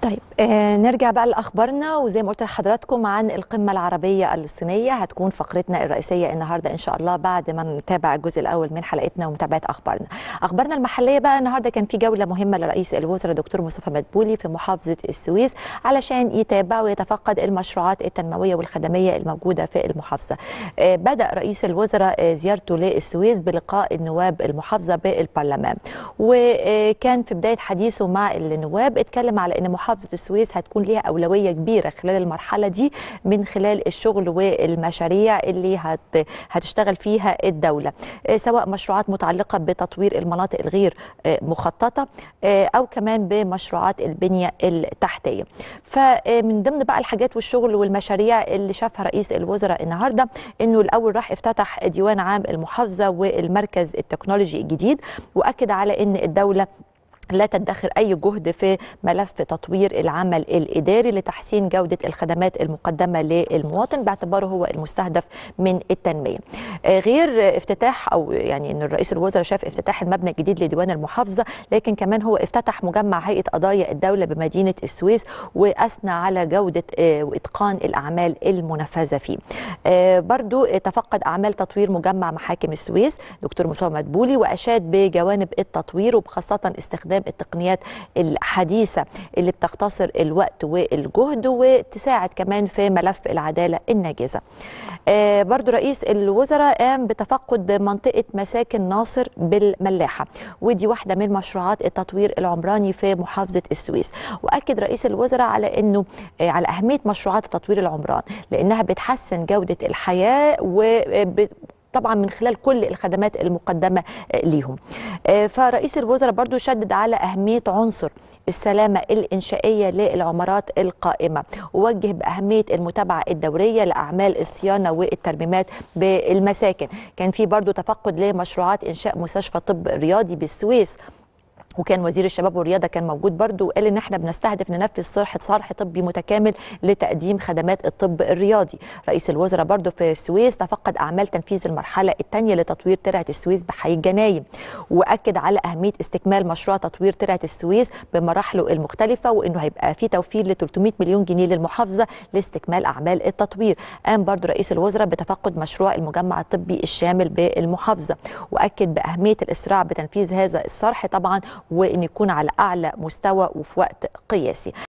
طيب آه نرجع بقى لاخبارنا وزي ما قلت لحضراتكم عن القمه العربيه الصينيه هتكون فقرتنا الرئيسيه النهارده ان شاء الله بعد ما نتابع الجزء الاول من حلقتنا ومتابعه اخبارنا. اخبارنا المحليه بقى النهارده كان في جوله مهمه لرئيس الوزراء دكتور مصطفى مدبولي في محافظه السويس علشان يتابع ويتفقد المشروعات التنمويه والخدميه الموجوده في المحافظه. آه بدا رئيس الوزراء آه زيارته للسويس بلقاء النواب المحافظه بالبرلمان وكان في بدايه حديثه مع النواب اتكلم على ان محافظه السويس هتكون ليها اولويه كبيره خلال المرحله دي من خلال الشغل والمشاريع اللي هت هتشتغل فيها الدوله سواء مشروعات متعلقه بتطوير المناطق الغير مخططه او كمان بمشروعات البنيه التحتيه فمن ضمن بقى الحاجات والشغل والمشاريع اللي شافها رئيس الوزراء النهارده انه الاول راح افتتح ديوان عام المحافظه والمركز التكنولوجي الجديد واكد على ان الدوله لا تدخر أي جهد في ملف تطوير العمل الإداري لتحسين جودة الخدمات المقدمة للمواطن باعتباره هو المستهدف من التنمية غير افتتاح أو يعني أن الرئيس الوزراء شاف افتتاح المبنى الجديد لديوان المحافظة لكن كمان هو افتتح مجمع هيئة قضايا الدولة بمدينة السويس وأثنى على جودة وإتقان الأعمال المنفذة فيه برضو تفقد أعمال تطوير مجمع محاكم السويس دكتور مصطفى مدبولي وأشاد بجوانب التطوير وبخاصة استخدام استخدام التقنيات الحديثة اللي بتختصر الوقت والجهد وتساعد كمان في ملف العدالة الناجزة آه برضو رئيس الوزراء قام بتفقد منطقة مساكن ناصر بالملاحة ودي واحدة من مشروعات التطوير العمراني في محافظة السويس وأكد رئيس الوزراء على أنه آه على أهمية مشروعات تطوير العمران لأنها بتحسن جودة الحياة و طبعا من خلال كل الخدمات المقدمه ليهم فرئيس الوزراء برضو شدد على اهميه عنصر السلامة الإنشائية للعمارات القائمة ووجه بأهمية المتابعة الدورية لأعمال الصيانة والترميمات بالمساكن كان في برضو تفقد لمشروعات إنشاء مستشفى طب رياضي بالسويس وكان وزير الشباب والرياضه كان موجود برضه وقال ان احنا بنستهدف ننفذ صرح صرح طبي متكامل لتقديم خدمات الطب الرياضي رئيس الوزراء برضه في السويس تفقد اعمال تنفيذ المرحله الثانيه لتطوير ترعه السويس بحي الجناين واكد على اهميه استكمال مشروع تطوير ترعه السويس بمراحله المختلفه وانه هيبقى في توفير ل 300 مليون جنيه للمحافظه لاستكمال اعمال التطوير قام برضه رئيس الوزراء بتفقد مشروع المجمع الطبي الشامل بالمحافظه واكد باهميه الاسراع بتنفيذ هذا الصرح طبعا وان يكون على اعلى مستوى وفي وقت قياسي